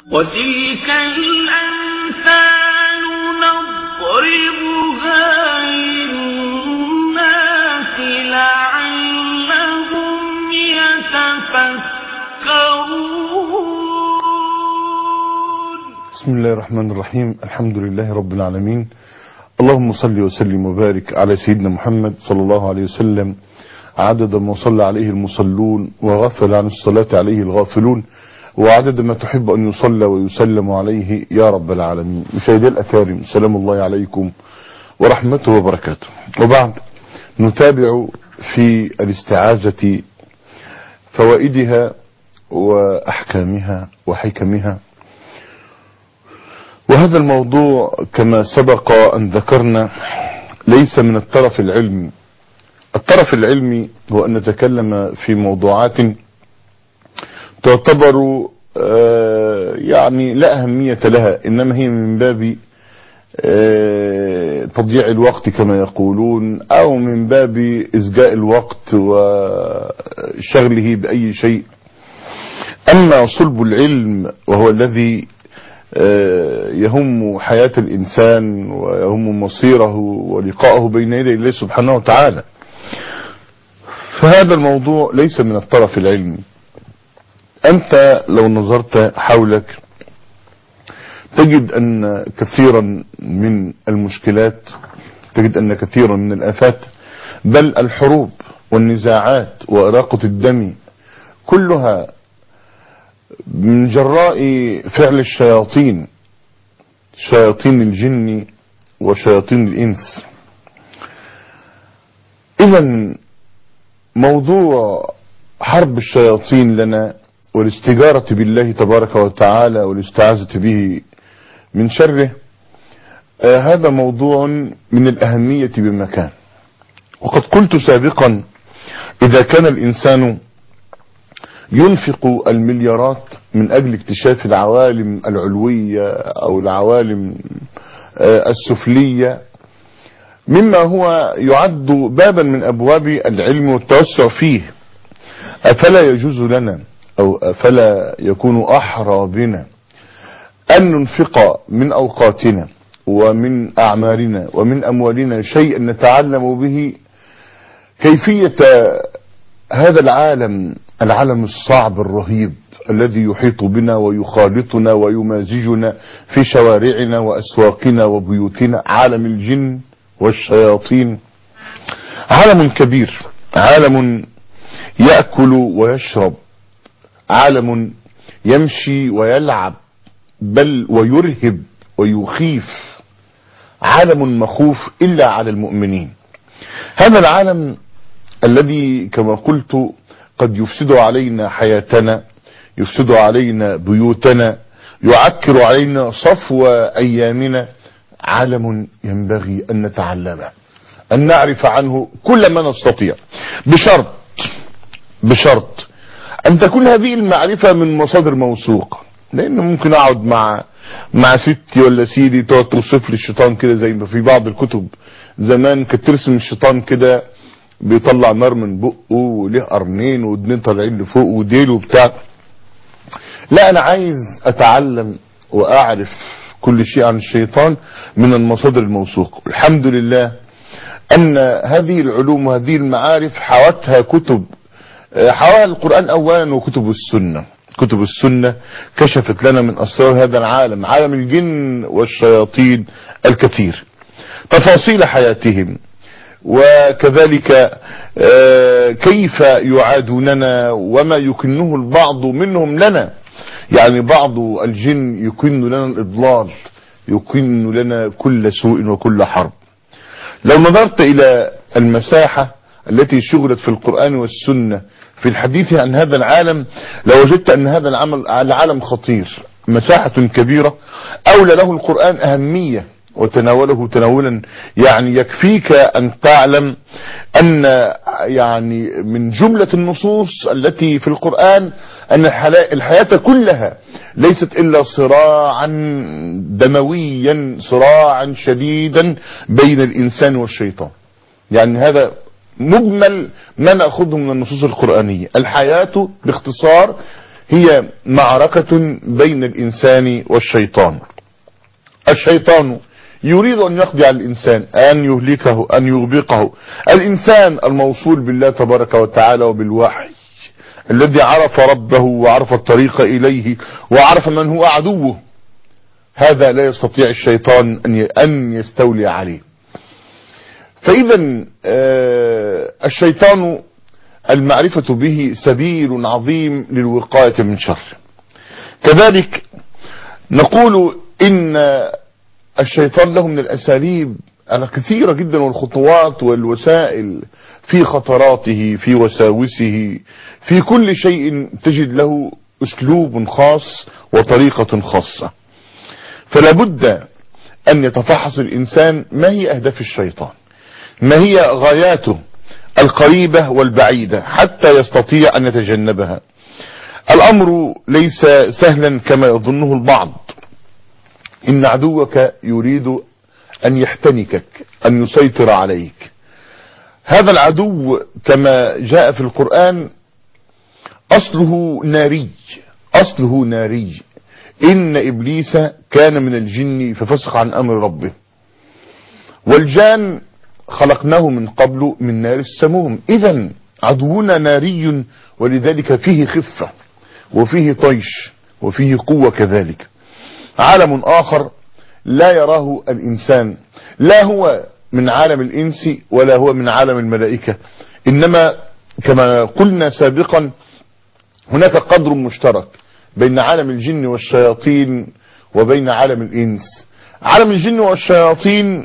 وتلك الأمثال نضربها للناس لعلهم يتفكرون بسم الله الرحمن الرحيم الحمد لله رب العالمين اللهم صل وسلم وبارك على سيدنا محمد صلى الله عليه وسلم عدد ما صلى عليه المصلون وغفل عن الصلاة عليه الغافلون وعدد ما تحب أن يصلى ويسلم عليه يا رب العالمين مشاهدي الأكارم سلام الله عليكم ورحمته وبركاته وبعد نتابع في الاستعاذة فوائدها وأحكامها وحكمها وهذا الموضوع كما سبق أن ذكرنا ليس من الطرف العلمي الطرف العلمي هو أن نتكلم في موضوعات تعتبر آه يعني لا أهمية لها إنما هي من باب آه تضييع الوقت كما يقولون أو من باب إزجاء الوقت وشغله بأي شيء أما صلب العلم وهو الذي يهم حياة الإنسان ويهم مصيره ولقاءه بين يدي الله سبحانه وتعالى فهذا الموضوع ليس من الطرف العلمي أنت لو نظرت حولك تجد أن كثيرا من المشكلات تجد أن كثيرا من الآفات بل الحروب والنزاعات وإراقة الدم كلها من جراء فعل الشياطين شياطين الجن وشياطين الإنس إذا موضوع حرب الشياطين لنا والاستجارة بالله تبارك وتعالى والاستعاذة به من شره آه هذا موضوع من الأهمية بمكان وقد قلت سابقا إذا كان الإنسان ينفق المليارات من أجل اكتشاف العوالم العلوية أو العوالم السفلية مما هو يعد بابا من أبواب العلم والتوسع فيه أفلا يجوز لنا أو أفلا يكون أحرى بنا أن ننفق من أوقاتنا ومن أعمالنا ومن أموالنا شيئا نتعلم به كيفية هذا العالم العالم الصعب الرهيب الذي يحيط بنا ويخالطنا ويمازجنا في شوارعنا وأسواقنا وبيوتنا عالم الجن والشياطين عالم كبير عالم يأكل ويشرب عالم يمشي ويلعب بل ويرهب ويخيف عالم مخوف إلا على المؤمنين هذا العالم الذي كما قلت قد يفسد علينا حياتنا يفسد علينا بيوتنا يعكر علينا صفو أيامنا عالم ينبغي أن نتعلمه أن نعرف عنه كل ما نستطيع بشرط بشرط أن تكون هذه المعرفة من مصادر موثوقة لأن ممكن أقعد مع مع ستي ولا سيدي تقعد توصف لي الشيطان كده زي ما في بعض الكتب زمان كانت ترسم الشيطان كده بيطلع نار من بقه وليه قرنين ودنين طالعين لفوق وديل وبتاع لا انا عايز اتعلم واعرف كل شيء عن الشيطان من المصادر الموثوقه الحمد لله ان هذه العلوم وهذه المعارف حوتها كتب حواها القرآن اولا وكتب السنة كتب السنة كشفت لنا من اسرار هذا العالم عالم الجن والشياطين الكثير تفاصيل حياتهم وكذلك كيف يعادوننا وما يكنه البعض منهم لنا يعني بعض الجن يكن لنا الإضلال يكن لنا كل سوء وكل حرب لو نظرت إلى المساحة التي شغلت في القرآن والسنة في الحديث عن هذا العالم لوجدت أن هذا العمل العالم خطير مساحة كبيرة أولى له القرآن أهمية وتناوله تناولا يعني يكفيك أن تعلم أن يعني من جملة النصوص التي في القرآن أن الحياة كلها ليست إلا صراعا دمويا صراعا شديدا بين الإنسان والشيطان يعني هذا مجمل ما نأخذه من النصوص القرآنية الحياة باختصار هي معركة بين الإنسان والشيطان الشيطان يريد أن يقضي على الإنسان أن يهلكه أن يغبقه الإنسان الموصول بالله تبارك وتعالى وبالوحي الذي عرف ربه وعرف الطريق إليه وعرف من هو عدوه هذا لا يستطيع الشيطان أن يستولي عليه فإذا الشيطان المعرفة به سبيل عظيم للوقاية من شر كذلك نقول إن الشيطان له من الأساليب الكثيرة جدا والخطوات والوسائل في خطراته في وساوسه في كل شيء تجد له أسلوب خاص وطريقة خاصة فلا بد أن يتفحص الإنسان ما هي أهداف الشيطان ما هي غاياته القريبة والبعيدة حتى يستطيع أن يتجنبها الأمر ليس سهلا كما يظنه البعض إن عدوك يريد أن يحتنكك أن يسيطر عليك هذا العدو كما جاء في القرآن أصله ناري أصله ناري إن إبليس كان من الجن ففسق عن أمر ربه والجان خلقناه من قبل من نار السموم إذا عدونا ناري ولذلك فيه خفة وفيه طيش وفيه قوة كذلك عالم آخر لا يراه الإنسان لا هو من عالم الإنس ولا هو من عالم الملائكة إنما كما قلنا سابقا هناك قدر مشترك بين عالم الجن والشياطين وبين عالم الإنس عالم الجن والشياطين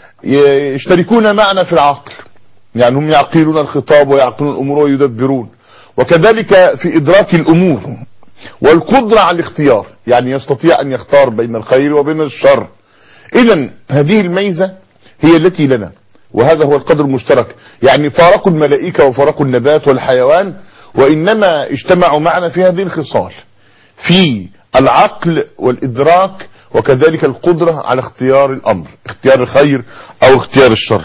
يشتركون معنا في العقل يعني هم يعقلون الخطاب ويعقلون الأمور ويدبرون وكذلك في إدراك الأمور والقدرة على الاختيار يعني يستطيع أن يختار بين الخير وبين الشر إذا هذه الميزة هي التي لنا وهذا هو القدر المشترك يعني فارقوا الملائكة وفارقوا النبات والحيوان وإنما اجتمعوا معنا في هذه الخصال في العقل والإدراك وكذلك القدرة على اختيار الأمر اختيار الخير أو اختيار الشر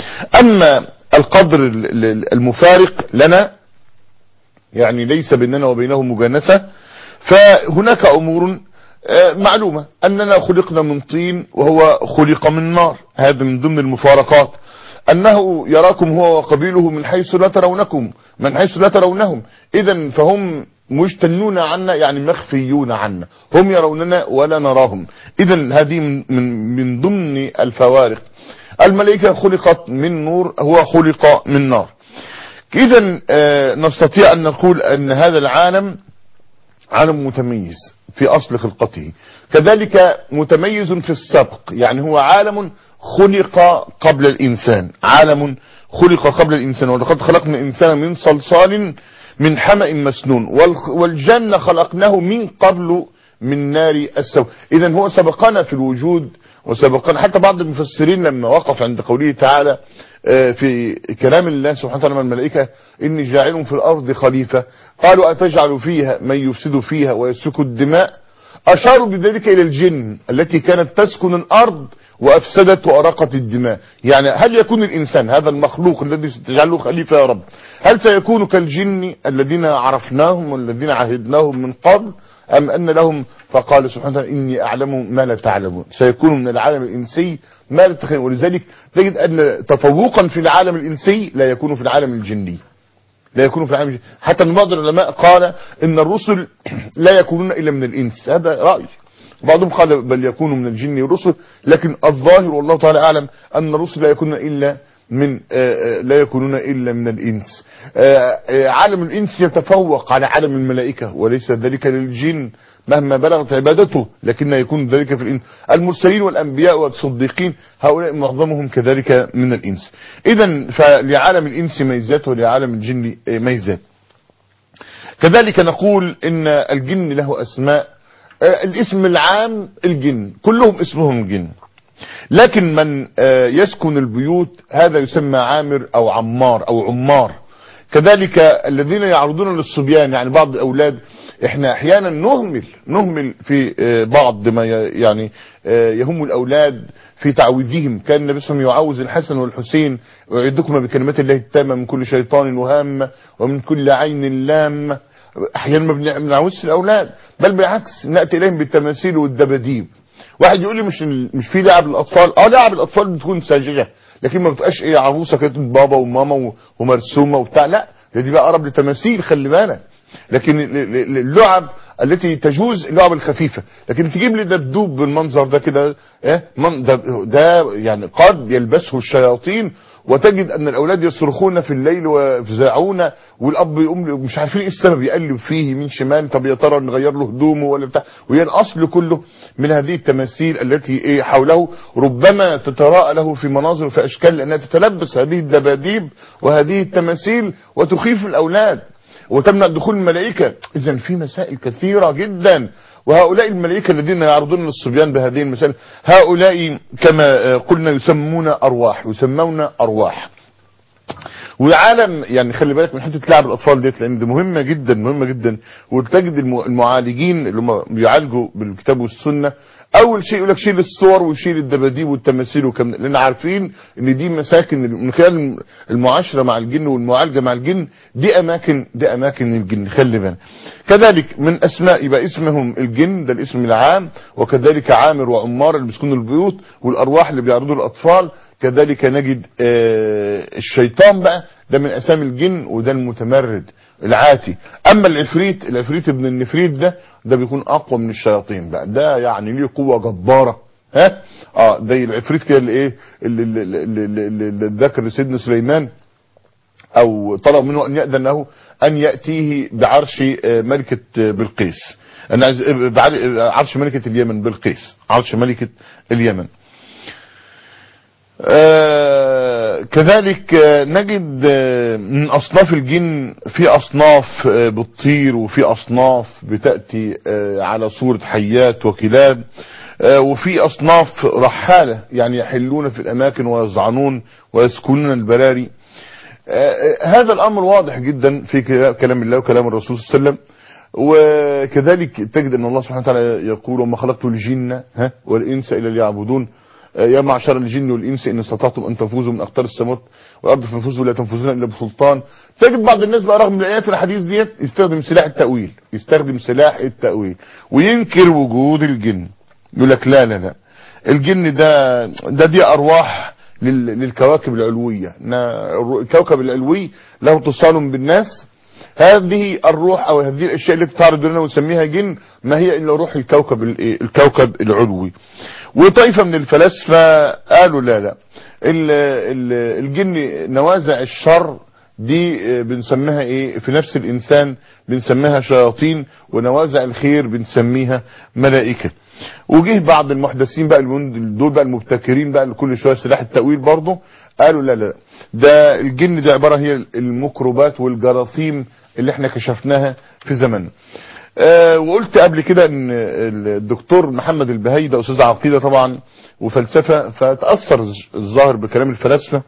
أما القدر المفارق لنا يعني ليس بيننا وبينه مجانسة فهناك أمور معلومة أننا خلقنا من طين وهو خلق من نار هذا من ضمن المفارقات أنه يراكم هو وقبيله من حيث لا ترونكم من حيث لا ترونهم إذا فهم مجتنون عنا يعني مخفيون عنا هم يروننا ولا نراهم إذا هذه من, من ضمن الفوارق الملائكة خلقت من نور هو خلق من نار إذا نستطيع أن نقول أن هذا العالم عالم متميز في أصل خلقته كذلك متميز في السبق يعني هو عالم خلق قبل الإنسان عالم خلق قبل الإنسان ولقد خلقنا الإنسان من صلصال من حمأ مسنون والجنة خلقناه من قبل من نار السوء إذا هو سبقنا في الوجود وسبقنا حتى بعض المفسرين لما وقف عند قوله تعالى في كلام الله سبحانه وتعالى من الملائكة إني جاعل في الأرض خليفة قالوا أتجعل فيها من يفسد فيها ويسفك الدماء أشاروا بذلك إلى الجن التي كانت تسكن الأرض وأفسدت وأرقت الدماء يعني هل يكون الإنسان هذا المخلوق الذي ستجعله خليفة يا رب هل سيكون كالجن الذين عرفناهم والذين عهدناهم من قبل أم أن لهم فقال سبحانه وتعالى إني أعلم ما لا تعلمون سيكون من العالم الإنسي ما لا تخيل ولذلك تجد أن تفوقا في العالم الإنسي لا يكون في العالم الجني لا يكون في العالم الجني حتى من بعض العلماء قال إن الرسل لا يكونون إلا من الإنس هذا رأي بعضهم قال بل يكونوا من الجن رسل لكن الظاهر والله تعالى أعلم أن الرسل لا يكونون إلا من لا يكونون إلا من الإنس عالم الإنس يتفوق على عالم الملائكة وليس ذلك للجن مهما بلغت عبادته لكن يكون ذلك في الإنس المرسلين والأنبياء والصديقين هؤلاء معظمهم كذلك من الإنس إذا فلعالم الإنس ميزات ولعالم الجن ميزات كذلك نقول إن الجن له أسماء الاسم العام الجن كلهم اسمهم جن لكن من يسكن البيوت هذا يسمى عامر او عمار او عمار كذلك الذين يعرضون للصبيان يعني بعض الاولاد احنا احيانا نهمل نهمل في بعض ما يعني يهم الاولاد في تعويذهم كان النبي صلى الله عليه وسلم يعوذ الحسن والحسين ويعدكما بكلمات الله التامه من كل شيطان وهامه ومن كل عين لامه احيانا ما بنع- بنعوزش الاولاد بل بالعكس ناتي اليهم بالتماثيل والدباديب واحد يقول لي مش مش في لعب الاطفال اه لعب الاطفال بتكون ساذجه لكن ما بتبقاش ايه عروسه كانت بابا وماما و- ومرسومه وبتاع لا ده دي بقى اقرب لتماثيل خلي بالك لكن ال- ال- اللعب التي تجوز اللعب الخفيفه لكن تجيب لي دبدوب بالمنظر ده كده ايه من- ده, ده يعني قد يلبسه الشياطين وتجد ان الاولاد يصرخون في الليل ويفزعون والاب يقوم مش عارفين ايه السبب يقلب فيه يمين شمال طب يا ترى نغير له هدومه ولا بتاع وهي الاصل كله من هذه التماثيل التي ايه حوله ربما تتراءى له في مناظر وفي اشكال لانها تتلبس هذه الدباديب وهذه التماثيل وتخيف الاولاد وتمنع دخول الملائكة اذا في مسائل كثيرة جدا وهؤلاء الملائكة الذين يعرضون للصبيان بهذه المسائل هؤلاء كما آه، قلنا يسمون أرواح يسمون أرواح وعالم يعني خلي بالك من حته لعب الاطفال ديت لان دي مهمه جدا مهمه جدا وتجد الم- المعالجين اللي هم بيعالجوا بالكتاب والسنه اول شيء يقول لك شيل الصور وشيل الدباديب والتماثيل وكم لان عارفين ان دي مساكن من خلال المعاشره مع الجن والمعالجه مع الجن دي اماكن دي اماكن الجن خلي بالك كذلك من اسماء يبقى اسمهم الجن ده الاسم العام وكذلك عامر وعمار اللي بيسكنوا البيوت والارواح اللي بيعرضوا الاطفال كذلك نجد آه، الشيطان بقى ده من اسامي الجن وده المتمرد العاتي اما العفريت العفريت ابن النفريت ده ده بيكون اقوى من الشياطين بقى ده يعني ليه قوه جباره ها اه زي العفريت كده اللي ايه اللي, اللي, اللي, اللي, اللي ذكر سيدنا سليمان او طلب منه ان يأذن له ان يأتيه بعرش آه، ملكة آه، بلقيس انا عايز- آه، بعر- آه، عرش ملكة اليمن بلقيس عرش ملكة اليمن آه، كذلك آه، نجد آه، من اصناف الجن في اصناف آه، بتطير وفي اصناف بتأتي آه، على صورة حيات وكلاب آه، وفي اصناف رحالة يعني يحلون في الاماكن ويزعنون ويسكنون البراري آه، آه، هذا الامر واضح جدا في كلا- كلام الله وكلام الرسول صلى الله عليه وسلم وكذلك تجد ان الله سبحانه وتعالى يقول وما خلقت الجن ها والانس الا ليعبدون آه، يا معشر الجن والانس ان استطعتم ان تنفذوا من اقطار السماوات والارض فانفذوا لا تنفذون الا بسلطان تجد بعض الناس بقى رغم الايات الحديث ديت يستخدم سلاح التاويل يستخدم سلاح التاويل وينكر وجود الجن يقول لك لا لا لا الجن ده ده دي ارواح لل- للكواكب العلويه نا- الكوكب العلوي له اتصال بالناس هذه الروح او هذه الاشياء التي تعرض لنا ونسميها جن ما هي الا روح الكوكب الإيه؟ الكوكب العلوي وطائفه من الفلاسفه قالوا لا لا ال- ال- الجن نوازع الشر دي آه، بنسميها ايه في نفس الانسان بنسميها شياطين ونوازع الخير بنسميها ملائكه وجه بعض المحدثين بقى المن- دول بقى المبتكرين بقى اللي كل شويه سلاح التاويل برضه قالوا لا لا ده الجن دي عباره هي الميكروبات والجراثيم اللي احنا كشفناها في زماننا آه وقلت قبل كده ان الدكتور محمد البهي ده استاذ عقيده طبعا وفلسفه فتاثر الظاهر بكلام الفلاسفه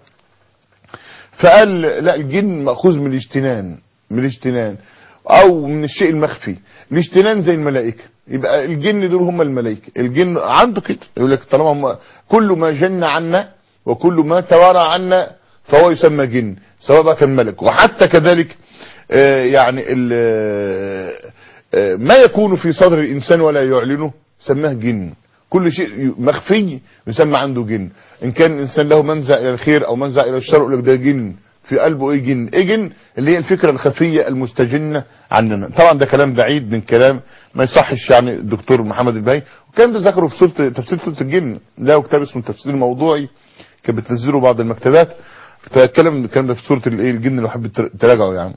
فقال لا الجن مأخوذ من الاجتنان من الاجتنان او من الشيء المخفي الاجتنان زي الملائكه يبقى الجن دول هم الملائكه الجن عنده كده يقول لك طالما هم كل ما جن عنا وكل ما توارى عنا فهو يسمى جن سواء بقى كان ملك وحتى كذلك آه، يعني ال- آه، ما يكون في صدر الانسان ولا يعلنه سماه جن كل شيء مخفي يسمى عنده جن ان كان الانسان له منزع الى الخير او منزع الى الشر يقول لك ده جن في قلبه ايه جن ايه جن اللي هي الفكره الخفيه المستجنه عننا طبعا ده كلام بعيد من كلام ما يصحش يعني الدكتور محمد البهي وكان ده ذكره في سوره تفسير سوره الجن له كتاب اسمه التفسير الموضوعي كان بتنزله بعض المكتبات فاتكلم الكلام ده في سوره الايه الجن لو حبيت تراجعه يعني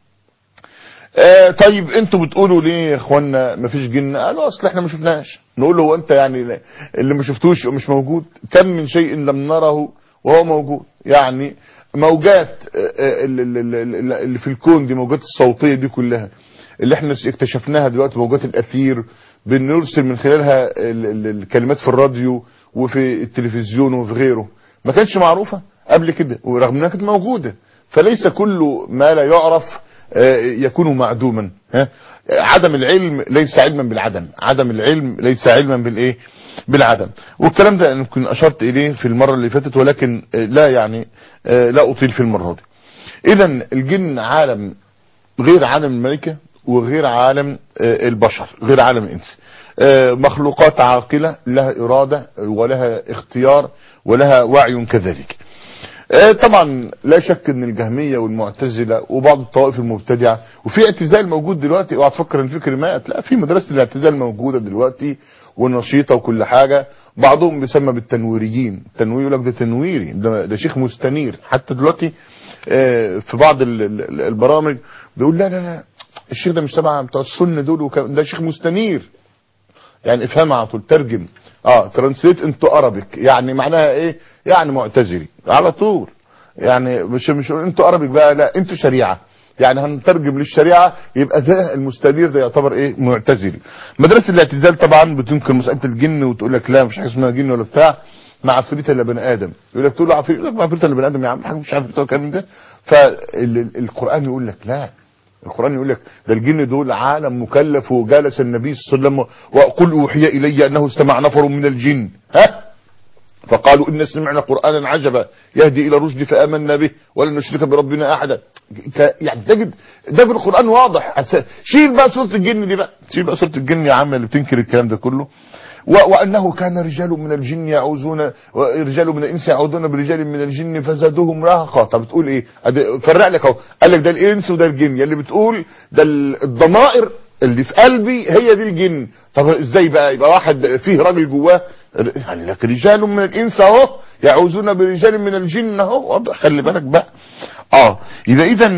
آه طيب انتوا بتقولوا ليه يا اخوانا مفيش جن قالوا اصل احنا ما شفناش نقول له هو انت يعني اللي ما شفتوش مش موجود كم من شيء لم نره وهو موجود يعني موجات آه، آه، اللي- اللي اللي- اللي في الكون دي موجات الصوتيه دي كلها اللي احنا اكتشفناها دلوقتي موجات الاثير بنرسل من خلالها ال- ال- الكلمات في الراديو وفي التلفزيون وفي غيره ما كانتش معروفه قبل كده ورغم انها كانت موجوده فليس كل ما لا يعرف آه، يكون معدوما ها عدم العلم ليس علما بالعدم عدم العلم ليس علما بالايه بالعدم والكلام ده يمكن اشرت اليه في المره اللي فاتت ولكن آه، لا يعني آه، لا اطيل في المره دي اذا الجن عالم غير عالم الملائكه وغير عالم آه، البشر غير عالم الانس آه، مخلوقات عاقلة لها ارادة ولها اختيار ولها وعي كذلك آه، طبعا لا شك ان الجهمية والمعتزلة وبعض الطوائف المبتدعة وفي اعتزال موجود دلوقتي اوعى تفكر ان فكر مات لا في مدرسة الاعتزال موجودة دلوقتي ونشيطة وكل حاجة بعضهم بيسمى بالتنويريين تنوير يقول لك ده تنويري ده, ده شيخ مستنير حتى دلوقتي آه، في بعض ال- ال- البرامج بيقول لا لا لا الشيخ ده مش تبع بتوع السنة دول وكم- ده شيخ مستنير يعني افهمها على طول ترجم اه ترانسليت انتو ارابيك يعني معناها ايه يعني معتزلي على طول يعني مش مش انتو ارابيك بقى لا انتو شريعه يعني هنترجم للشريعه يبقى ده المستنير ده يعتبر ايه معتزلي مدرسه الاعتزال طبعا بتنكر مساله الجن وتقول لك لا مش حاجه اسمها جن ولا بتاع مع عفريت الا بني ادم يقول لك تقول له عفريت يقول لك ما عفريت الا بني ادم يا عم حاجه مش عارف الكلام من ده فالقران يقول لك لا القرآن يقول لك ده الجن دول عالم مكلف وجالس النبي صلى الله عليه وسلم وقل أوحي إلي أنه استمع نفر من الجن ها فقالوا إن سمعنا قرآنا عجبا يهدي إلى الرشد فآمنا به ولن نشرك بربنا أحدا ك- يعني تجد ده في القرآن واضح هتس- شيل بقى سورة الجن دي بقى شيل بقى سورة الجن يا عم اللي بتنكر الكلام ده كله و- وأنه كان رجال من الجن يعوذون ورجال من الإنس يعوذون برجال من الجن فزادوهم رهقا طب بتقول إيه أدي- فرق لك أهو قال لك ده الإنس وده الجن يلي بتقول ده ال- الضمائر اللي في قلبي هي دي الجن طب ازاي بقى يبقى واحد فيه راجل جواه يعني لك رجال من الانس اهو يعوذون برجال من الجن اهو واضح خلي بالك بقى اه يبقى اذا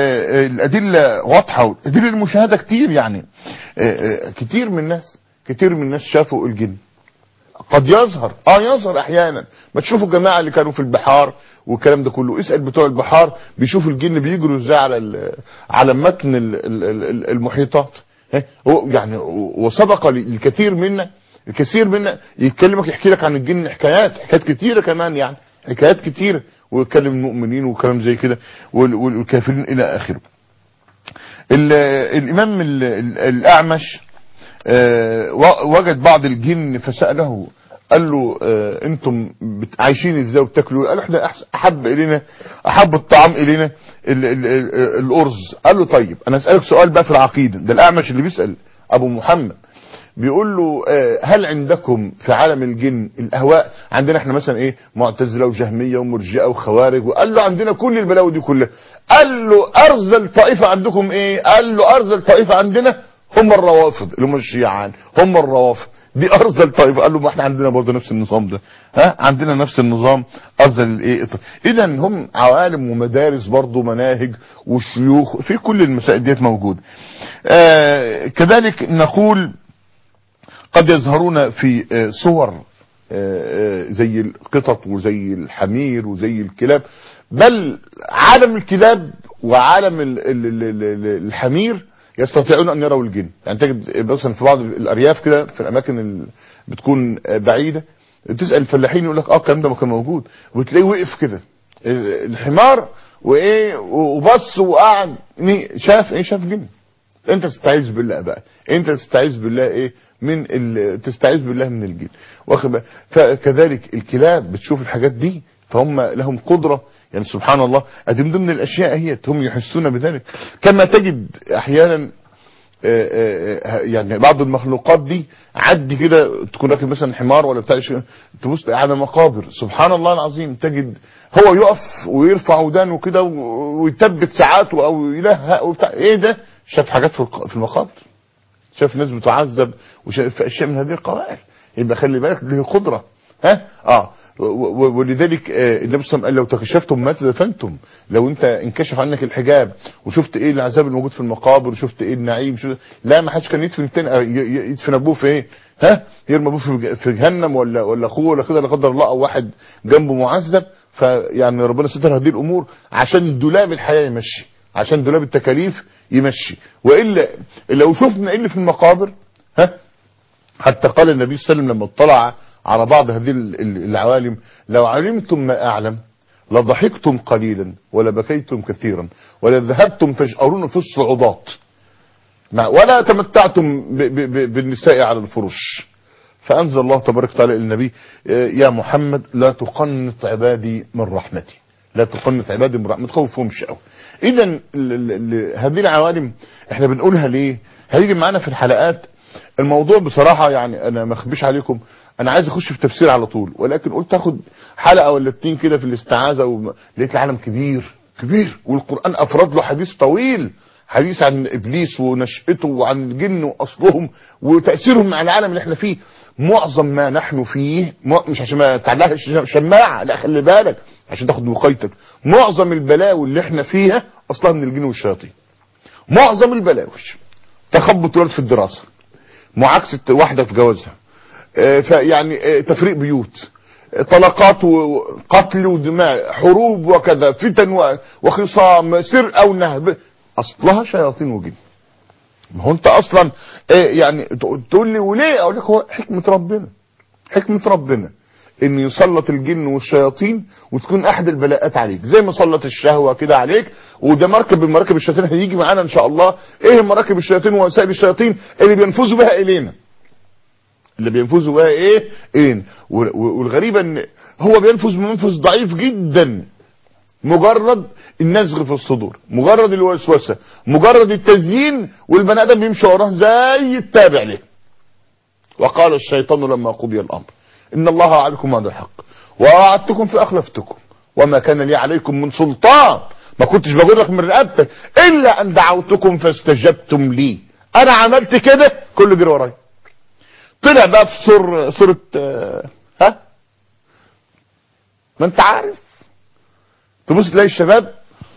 الادله واضحه والادله المشاهده كتير يعني آه، آه، كتير من الناس كتير من الناس شافوا الجن قد يظهر اه يظهر احيانا ما تشوفوا الجماعه اللي كانوا في البحار والكلام ده كله اسال بتوع البحار بيشوفوا الجن بيجروا ازاي على ال- على متن ال- ال- ال- المحيطات ها؟ هو يعني وسبق الكثير منا الكثير منا يتكلمك يحكي لك عن الجن حكايات حكايات كتيره كمان يعني حكايات كتيره ويتكلم المؤمنين وكلام زي كده وال- وال- والكافرين الى اخره ال- الامام ال- ال- الاعمش آه، و- وجد بعض الجن فسأله قال له آه، انتم بت- عايشين ازاي وبتاكلوا إيه؟ قال له احنا أحس- احب الينا احب الطعام الينا ال- ال- ال- الارز قال له طيب انا اسالك سؤال بقى في العقيده ده الاعمش اللي بيسال ابو محمد بيقول له آه، هل عندكم في عالم الجن الاهواء عندنا احنا مثلا ايه معتزله وجهميه ومرجئه وخوارج وقال له عندنا كل البلاوي دي كلها قال له ارذل طائفه عندكم ايه قال له ارذل طائفه عندنا هم الروافض اللي هم الشيعان هم الروافض دي ارذل طائفه قال له ما احنا عندنا برضه نفس النظام ده ها عندنا نفس النظام ارذل الايه اذا هم عوالم ومدارس برضه مناهج وشيوخ في كل المسائل ديت موجوده آه كذلك نقول قد يظهرون في آه، صور آه، آه، زي القطط وزي الحمير وزي الكلاب بل عالم الكلاب وعالم ال- ال- ال- ال- الحمير يستطيعون ان يروا الجن يعني تجد مثلا في بعض الارياف كده في الاماكن اللي بتكون آه، بعيده تسال الفلاحين يقول لك اه الكلام ده ما كان موجود وتلاقيه وقف كده ال- الحمار وايه وبص وقعد مي- شاف ايه شاف جن انت تستعيذ بالله بقى انت تستعيذ بالله ايه من ال... تستعيذ بالله من الجن واخد بالك؟ فكذلك الكلاب بتشوف الحاجات دي فهم لهم قدرة يعني سبحان الله ادي من ضمن الاشياء هي هم يحسون بذلك كما تجد احيانا آه، آه، آه، يعني بعض المخلوقات دي عدي كده تكون راكب مثلا حمار ولا بتاع شيء، تبص على مقابر سبحان الله العظيم تجد هو يقف ويرفع ودانه كده و- ويثبت ساعاته او يلهق وبتاع ايه ده شاف حاجات في الق- في المقابر شاف ناس بتعذب وشاف اشياء من هذه القبائل يبقى خلي بالك له قدره ها اه و- و- ولذلك آه، النبي صلى الله عليه وسلم قال لو تكشفتم ما تدفنتم لو انت انكشف عنك الحجاب وشفت ايه العذاب الموجود في المقابر وشفت ايه النعيم شو لا ما حدش كان يدفن التاني آه، ي- ي- يدفن ابوه في ايه ها يرمي ابوه في ج- في جهنم ولا ولا اخوه ولا كده لا قدر الله او واحد جنبه معذب فيعني ربنا ستر هذه الامور عشان دولاب الحياه يمشي عشان دولاب التكاليف يمشي والا لو شفنا ايه اللي في المقابر ها حتى قال النبي صلى الله عليه وسلم لما اطلع على بعض هذه ال- ال- العوالم لو علمتم ما اعلم لضحكتم قليلا ولبكيتم كثيرا ولذهبتم تجأرون في الصعودات مع- ولا تمتعتم ب- ب- ب- بالنساء على الفرش فأنزل الله تبارك وتعالى إلى النبي آه، يا محمد لا تقنط عبادي من رحمتي لا تقنط عبادي من رحمة ما تخوفهمش قوي اذا ال- ال- ال- هذه العوالم احنا بنقولها ليه هيجي معانا في الحلقات الموضوع بصراحة يعني انا ما اخبيش عليكم انا عايز اخش في تفسير على طول ولكن قلت اخد حلقة ولا اتنين كده في الاستعاذة وم- لقيت العالم كبير كبير والقرآن افراد له حديث طويل حديث عن ابليس ونشأته وعن الجن واصلهم وتأثيرهم على العالم اللي احنا فيه معظم ما نحن فيه م- مش عشان ما تعلقها ش- شماعة لا خلي بالك عشان تاخد وقايتك معظم البلاوي اللي احنا فيها اصلها من الجن والشياطين معظم البلاوي تخبط ولد في الدراسة معاكسة واحدة في جوازها آه، فيعني آه، تفريق بيوت آه، طلقات وقتل ودماء حروب وكذا فتن و- وخصام سرقة ونهب اصلها شياطين وجن ما هو انت اصلا آه، يعني تق- تقول لي وليه اقول لك هو حكمة ربنا حكمة ربنا ان يسلط الجن والشياطين وتكون احد البلاءات عليك زي ما سلط الشهوة كده عليك وده مركب من مراكب الشياطين هيجي معانا ان شاء الله ايه مراكب الشياطين ووسائل الشياطين اللي بينفذوا بها الينا اللي بينفذوا بها ايه ايه وال- والغريبة ان هو بينفذ بمنفذ ضعيف جدا مجرد النزغ في الصدور مجرد الوسوسة مجرد التزيين والبني ادم بيمشي وراه زي التابع له وقال الشيطان لما قضي الامر ان الله وعدكم وعد الحق ووعدتكم فاخلفتكم وما كان لي عليكم من سلطان ما كنتش بغرك من رقبتك الا ان دعوتكم فاستجبتم لي انا عملت كده كله جري ورايا طلع بقى في سور سوره آه، ها ما انت عارف تبص تلاقي الشباب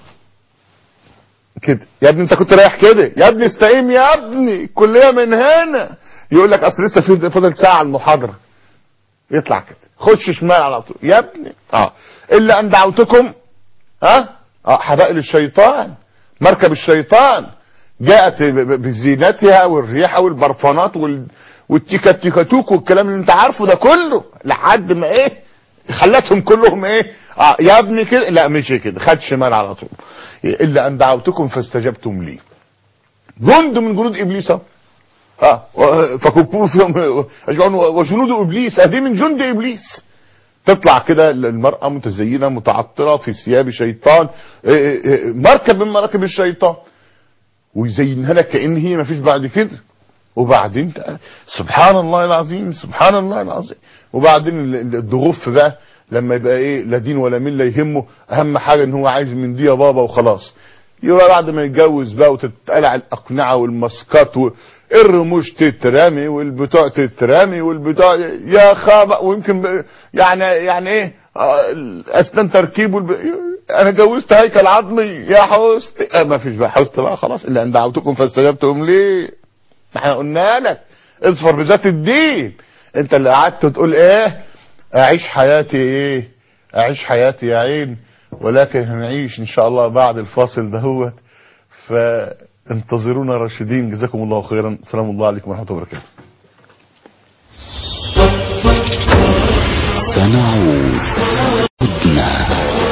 كده يا ابني انت كنت رايح كده يا ابني استقيم يا ابني كليه من هنا يقول لك اصل لسه في فاضل ساعه على المحاضره يطلع كده خش شمال على طول يا ابني اه الا ان دعوتكم ها اه حبائل الشيطان مركب الشيطان جاءت ب- ب- بزينتها والريحه والبرفانات وال والتيكاتيكاتوك والكلام اللي انت عارفه ده كله لحد ما ايه خلتهم كلهم ايه اه يا ابني كده لا مش كده خد شمال على طول الا ان دعوتكم فاستجبتم لي جند من جنود ابليس اهو اه و- فكبوا فيهم أجمعون وجنود ابليس ادي من جند ابليس تطلع كده المرأة متزينة متعطرة في ثياب شيطان إيه إيه مركب من مراكب الشيطان ويزينها لك كأن هي مفيش بعد كده وبعدين ت- سبحان الله العظيم سبحان الله العظيم وبعدين ال- ال- الضغوف بقى لما يبقى ايه لا دين ولا مله يهمه اهم حاجه ان هو عايز من دي يا بابا وخلاص يبقى بعد ما يتجوز بقى وتتقلع الاقنعه والماسكات والرموش تترمي والبتوع تترمي والبتوع يا خابا ويمكن ب- يعني يعني ايه آه، الاسنان تركيب والب... انا جوزت هيكل عظمي يا حست آه ما فيش بقى حست بقى خلاص الا ان دعوتكم فاستجبتم ليه ما احنا قلنا لك اظفر بذات الدين انت اللي قعدت تقول ايه اعيش حياتي ايه اعيش حياتي يا عين ولكن هنعيش ان شاء الله بعد الفاصل دهوت فانتظرونا راشدين جزاكم الله خيرا سلام الله عليكم ورحمه الله وبركاته سنعود عدنا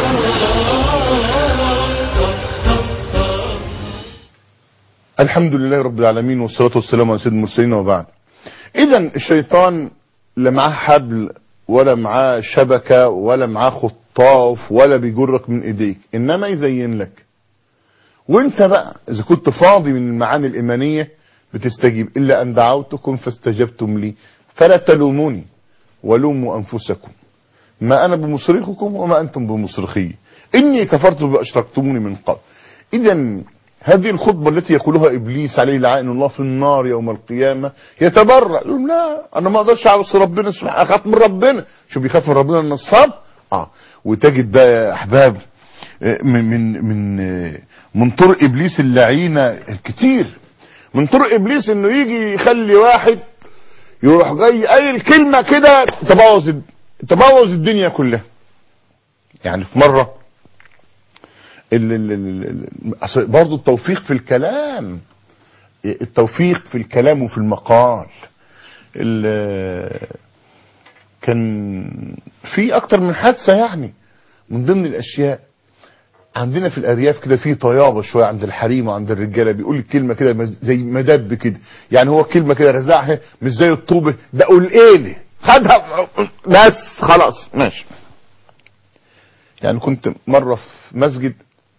الحمد لله رب العالمين والصلاة والسلام على سيد المرسلين وبعد اذا الشيطان لا معاه حبل ولا معاه شبكة ولا معاه خطاف ولا بيجرك من ايديك انما يزين لك وانت بقى اذا كنت فاضي من المعاني الايمانية بتستجيب الا ان دعوتكم فاستجبتم لي فلا تلوموني ولوموا انفسكم ما انا بمصرخكم وما انتم بمصرخي اني كفرت باشركتموني من قبل اذا هذه الخطبة التي يقولها ابليس عليه لعائن الله في النار يوم القيامة يتبرأ يقول لا انا ما اقدرش اعصي ربنا سبحانه اخاف من ربنا شو بيخاف من ربنا النصاب اه وتجد بقى يا احباب آه، من من من آه، من طرق ابليس اللعينة الكتير من طرق ابليس انه يجي يخلي واحد يروح جاي قايل كلمة كده تبوظ الد- تبوظ الدنيا كلها يعني في مرة ال ال ال ال- أصل برضو التوفيق في الكلام التوفيق في الكلام وفي المقال ال- كان في اكتر من حادثة يعني من ضمن الاشياء عندنا في الارياف كده في طيابه شويه عند الحريم وعند الرجاله بيقول الكلمه كده مز- زي مدب كده يعني هو كلمه كده رزعها مش زي الطوبه ده قلقيله خدها بس خلاص ماشي يعني كنت مره في مسجد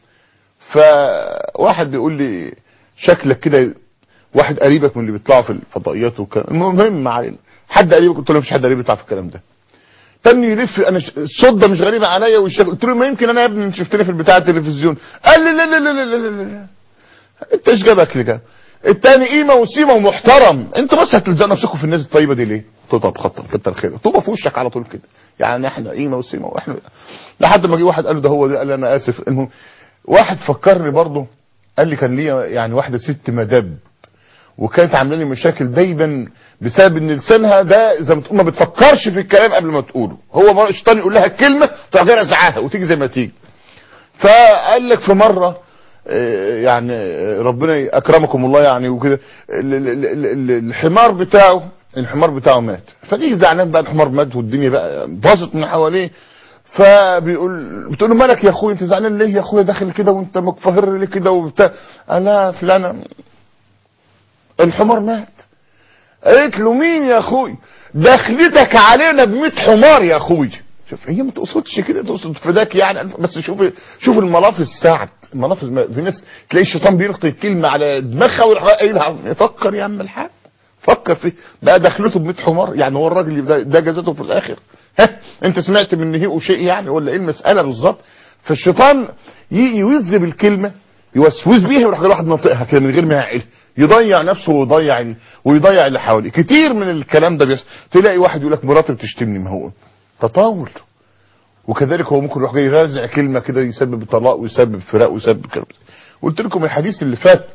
فواحد بيقول لي شكلك كده واحد قريبك من اللي بيطلعوا في الفضائيات والكلام المهم مع حد قريبك قلت له مفيش حد قريب يطلع في الكلام ده تاني يلف انا ش- الصوت ده مش غريبه عليا والشكل قلت له ما يمكن انا يا ابني انت شفتني في البتاع التلفزيون قال لي لا لا لا لا لا لا, لا. انت ايش جابك لكده التاني قيمه وسيمه ومحترم انت بس هتلزق نفسكم في الناس الطيبه دي ليه قلت له طب خطر كتر خيرك طوبه في وشك على طول كده يعني احنا قيمه وسيمه واحنا لحد ما جه واحد قال له ده هو ده قال لي انا اسف المهم واحد فكرني برضه قال لي كان ليا يعني واحده ست مدب وكانت عامله لي مشاكل دايما بسبب ان لسانها ده زي ما تقول ما بتفكرش في الكلام قبل ما تقوله هو مرة الشيطان يقول لها الكلمه تروح جايه رزعاها وتيجي زي ما تيجي فقال لك في مره آه، يعني آه، ربنا اكرمكم الله يعني وكده ال- ال- ال- ال- الحمار بتاعه الحمار بتاعه مات فجه زعلان بقى الحمار مات والدنيا بقى باظت من حواليه فبيقول بتقول له مالك يا اخويا انت زعلان ليه يا اخويا داخل كده وانت مكفهر ليه كده وبتاع قال لا فلانه الحمار مات قالت له مين يا اخوي دخلتك علينا ب حمار يا اخوي شوف هي ما تقصدش كده تقصد فداك يعني بس شوف شوف الملافظ ساعد الملافظ ما- في ناس تلاقي الشيطان بيلقي الكلمه على دماغها ويروح قايلها فكر يا عم الحاج فكر فيه بقى دخلته ب حمار يعني هو الراجل ده, ده جزاته في الاخر ها انت سمعت من هي شيء يعني ولا ايه المساله بالظبط فالشيطان ي- يوذب الكلمه يوسوس بيها ويروح جاي واحد ناطقها كده من غير ما يعقل يضيع نفسه ويضيع ال- ويضيع اللي حواليه كتير من الكلام ده بيحصل تلاقي واحد يقول لك مراتي بتشتمني ما هو تطاول وكذلك هو ممكن يروح جاي رازع كلمه كده يسبب طلاق ويسبب فراق ويسبب كلام قلت لكم الحديث اللي فات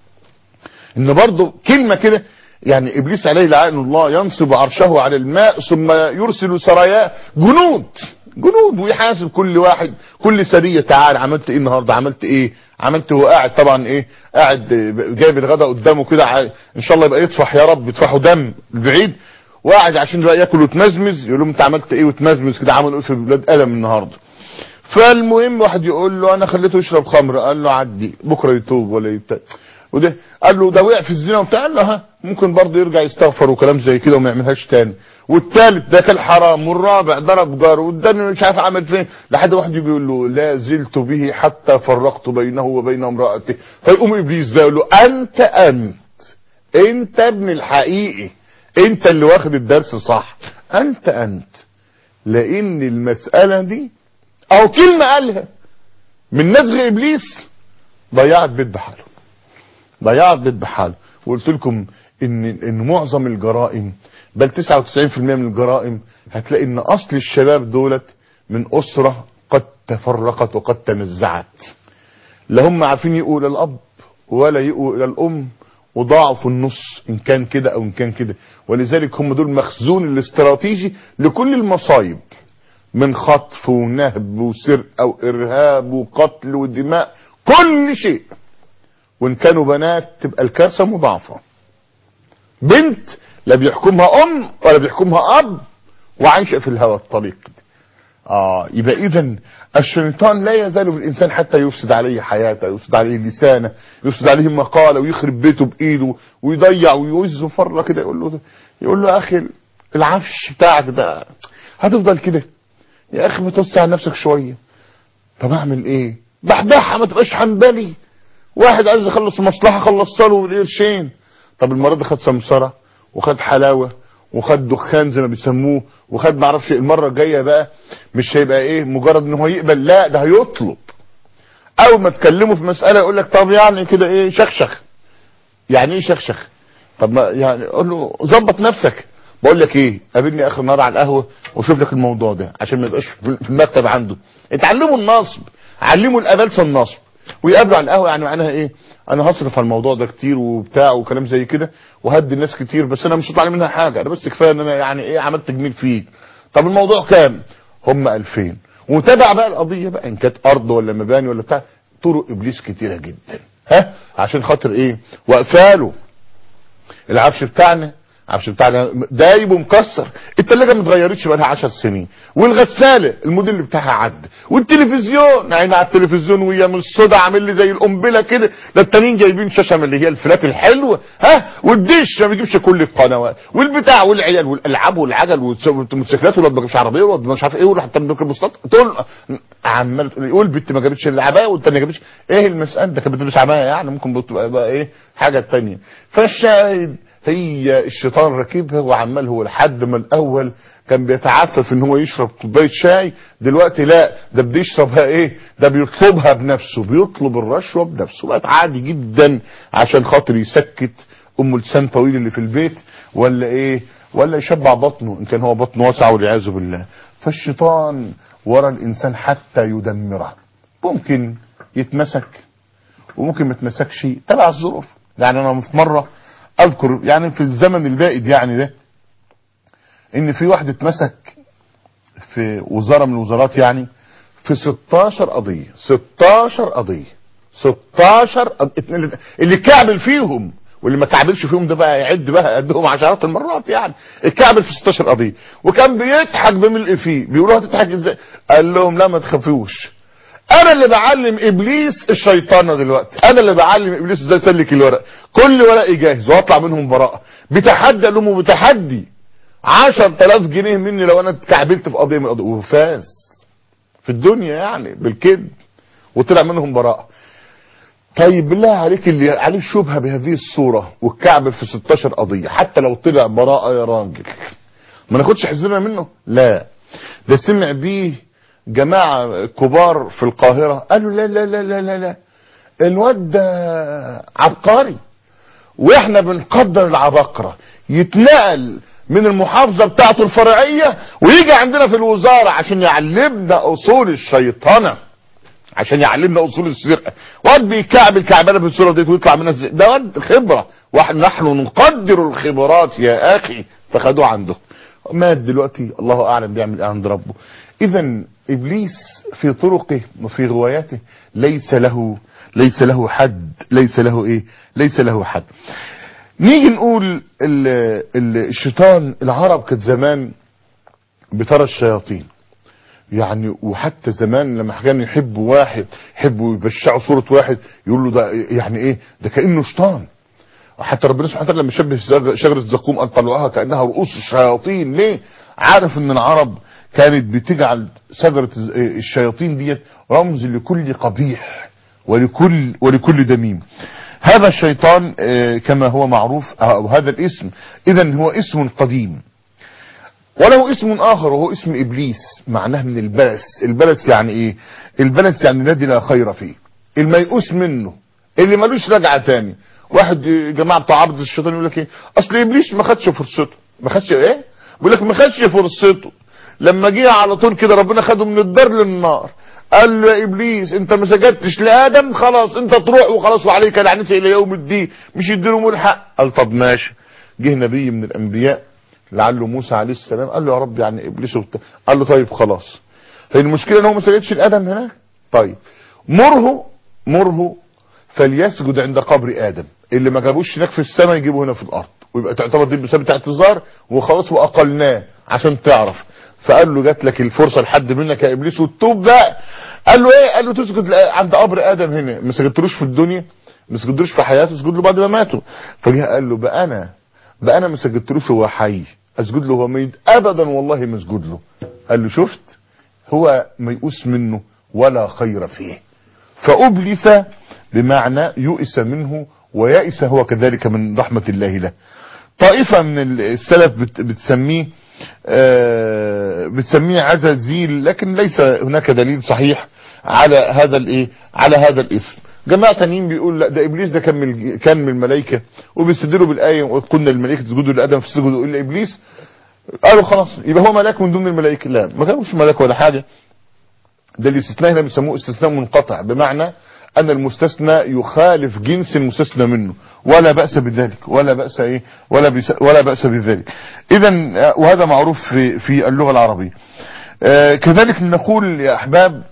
ان برضه كلمه كده يعني ابليس عليه لعائن الله ينصب عرشه على الماء ثم يرسل سراياه جنود جنود ويحاسب كل واحد كل سريه تعال عملت ايه النهارده عملت ايه عملت هو قاعد طبعا ايه قاعد جايب الغداء قدامه كده ع- ان شاء الله يبقى يطفح يا رب يطفحوا دم بعيد وقاعد عشان بقى ياكل وتمزمز يقول لهم انت عملت ايه وتمزمز كده عملوا ايه في بلاد ادم النهارده فالمهم واحد يقول له انا خليته يشرب خمر قال له عدي بكره يتوب ولا يبتاع وده قال له ده وقع في الزنا وبتاع قال له ها ممكن برضه يرجع يستغفر وكلام زي كده وما يعملهاش تاني والثالث ده كان حرام والرابع ضرب جاره والتاني مش عارف عمل فين لحد واحد يجي يقول له لا زلت به حتى فرقت بينه وبين امراته فيقوم ابليس بقى يقول له انت انت انت ابن الحقيقي انت اللي واخد الدرس صح انت انت لان المسألة دي او كلمة قالها من نزغ ابليس ضيعت بيت بحاله ضيعت بيت بحاله وقلت لكم ان ان معظم الجرائم بل 99% من الجرائم هتلاقي ان اصل الشباب دولت من اسرة قد تفرقت وقد تنزعت لا هم عارفين يقوا الى الاب ولا يقوا الى الام وضاعوا في النص ان كان كده او ان كان كده ولذلك هم دول مخزون الاستراتيجي لكل المصايب من خطف ونهب وسرقه وارهاب وقتل ودماء كل شيء وان كانوا بنات تبقى الكارثه مضاعفه بنت لا بيحكمها ام ولا بيحكمها اب وعايشه في الهوى الطريق اه يبقى اذا الشيطان لا يزال بالانسان حتى يفسد عليه حياته يفسد عليه لسانه يفسد عليه مقاله ويخرب بيته بايده ويضيع ويوز فره كده يقول له يقول له يا اخي العفش بتاعك ده هتفضل كده يا اخي ما توسع على نفسك شويه طب اعمل ايه بحبحها ما تبقاش حنبلي واحد عايز يخلص مصلحه خلصت له بالقرشين طب المره دي خد سمسره وخد حلاوه وخد دخان زي ما بيسموه وخد ما اعرفش المره الجايه بقى مش هيبقى ايه مجرد ان هو يقبل لا ده هيطلب اول ما تكلمه في مساله يقول لك طب يعني كده ايه شخشخ يعني ايه شخشخ طب ما يعني قول له ظبط نفسك بقول لك ايه قابلني اخر النهار على القهوه وشوف لك الموضوع ده عشان ما يبقاش في المكتب عنده اتعلموا النصب علموا الابلسه النصب ويقابلوا على القهوه يعني معناها ايه انا هصرف على الموضوع ده كتير وبتاع وكلام زي كده وهدي الناس كتير بس انا مش هطلع منها حاجه انا بس كفايه ان انا يعني ايه عملت جميل فيه طب الموضوع كام هم 2000 وتابع بقى القضيه بقى ان كانت ارض ولا مباني ولا بتاع طرق ابليس كتيره جدا ها عشان خاطر ايه واقفاله العفش بتاعنا عشان بتاع ده دايب ومكسر التلاجة ما اتغيرتش بقالها 10 سنين والغسالة الموديل بتاعها عدى والتلفزيون عين على التلفزيون وهي من الصدى عامل لي زي القنبله كده ده التانيين جايبين شاشه من اللي هي الفلات الحلوه ها والدش ما بيجيبش كل القنوات والبتاع والعيال والالعاب والعجل والموتوسيكلات والواد ما جابش عربيه والواد مش عارف ايه وراح تملك المواصلات تقول عمال تقول يقول البت ما جابتش العبايه والتانيه ما جابتش ايه المساله ده كانت بتلبس عبايه يعني ممكن بتبقى بقى ايه حاجه تانية فالشاهد هي الشيطان راكبها وعمال هو لحد ما الاول كان بيتعفف ان هو يشرب كوبايه شاي دلوقتي لا ده بده يشربها ايه ده بيطلبها بنفسه بيطلب الرشوه بنفسه بقت عادي جدا عشان خاطر يسكت ام لسان طويل اللي في البيت ولا ايه ولا يشبع بطنه ان كان هو بطنه واسع والعياذ بالله فالشيطان ورا الانسان حتى يدمره ممكن يتمسك وممكن ما يتمسكش تبع الظروف يعني انا في مره اذكر يعني في الزمن البائد يعني ده ان في واحد اتمسك في وزارة من الوزارات يعني في 16 قضية 16 قضية 16 قض... اللي كعبل فيهم واللي ما كعبلش فيهم ده بقى يعد بقى قدهم عشرات المرات يعني الكعبل في 16 قضية وكان بيضحك بملء فيه بيقولوا هتضحك ازاي قال لهم لا ما تخافوش انا اللي بعلم ابليس الشيطانه دلوقتي انا اللي بعلم ابليس ازاي يسلك الورق كل ورقي جاهز واطلع منهم براءه بتحدى لهم بتحدي 10000 جنيه مني لو انا اتكعبلت في قضيه من القضايا وفاز في الدنيا يعني بالكذب وطلع منهم براءه طيب بالله عليك اللي عليه شبهه بهذه الصوره والكعب في 16 قضيه حتى لو طلع براءه يا راجل ما ناخدش حذرنا منه لا ده سمع بيه جماعه كبار في القاهره قالوا لا لا لا لا لا, لا. الواد ده عبقري واحنا بنقدر العباقره يتنقل من المحافظة بتاعته الفرعية ويجي عندنا في الوزارة عشان يعلمنا اصول الشيطنة عشان يعلمنا اصول السرقة واد بيكعب الكعبانة في الصورة دي ويطلع منها ازاي ده واد خبرة واحد نحن نقدر الخبرات يا اخي فخدوه عنده مات دلوقتي الله اعلم بيعمل ايه عند ربه اذا ابليس في طرقه وفي غواياته ليس له ليس له حد ليس له ايه ليس له حد نيجي نقول ال ال الشيطان العرب كانت زمان بترى الشياطين يعني وحتى زمان لما كانوا يحبوا واحد يحبوا يبشعوا صورة واحد يقول له ده يعني ايه ده كأنه شيطان حتى ربنا سبحانه وتعالى لما شبه شجرة الزقوم قال طلعوها كأنها رؤوس الشياطين ليه عارف ان العرب كانت بتجعل شجرة الشياطين ديت رمز لكل قبيح ولكل ولكل دميم هذا الشيطان كما هو معروف أو هذا الاسم اذا هو اسم قديم وله اسم اخر وهو اسم ابليس معناه من البلس البلس يعني ايه البلس يعني الذي لا خير فيه الميؤوس منه اللي ملوش رجعه تاني واحد جماعه بتاع عبد الشيطان يقول لك ايه اصل ابليس ما خدش فرصته ما خدش ايه بيقول لك ما خدش فرصته لما جه على طول كده ربنا خده من الدار للنار قال له يا ابليس انت ما سجدتش لادم خلاص انت تروح وخلاص وعليك لعنتي الى يوم الدين مش يديله ملحق قال طب ماشي جه نبي من الانبياء لعله موسى عليه السلام قال له يا رب يعني ابليس وبتاع قال له طيب خلاص هي المشكله ان هو ما سجدش لادم هناك طيب مره مره فليسجد عند قبر ادم اللي ما جابوش هناك في السماء يجيبه هنا في الارض ويبقى تعتبر دي بسبب اعتذار وخلاص واقلناه عشان تعرف فقال له جات لك الفرصه لحد منك يا ابليس وتوب بقى قال له ايه قال له تسجد عند قبر ادم هنا ما سجدتلوش في الدنيا ما سجدتلوش في حياته اسجد له بعد ما ماتوا فجه قال له بقى انا بقى انا ما سجدتلوش وهو حي اسجد له وهو ميت ابدا والله ما اسجد له قال له شفت هو ميؤوس منه ولا خير فيه فابلس بمعنى يؤس منه ويأس هو كذلك من رحمة الله له طائفة من السلف بتسميه بتسميه عزازيل لكن ليس هناك دليل صحيح على هذا الايه على هذا الاسم جماعه تانيين بيقول لا ده ابليس ده كان من كان من الملائكه وبيستدلوا بالايه وقلنا الملائكه تسجدوا لادم فسجدوا الا ابليس قالوا خلاص يبقى هو ملاك من ضمن الملائكه لا ما كانوش ملاك ولا حاجه ده الاستثناء هنا بيسموه استثناء منقطع بمعنى ان المستثنى يخالف جنس المستثنى منه ولا بأس بذلك ولا بأس ايه ولا بس ولا بأس بذلك اذا وهذا معروف في في اللغة العربية آه كذلك نقول يا احباب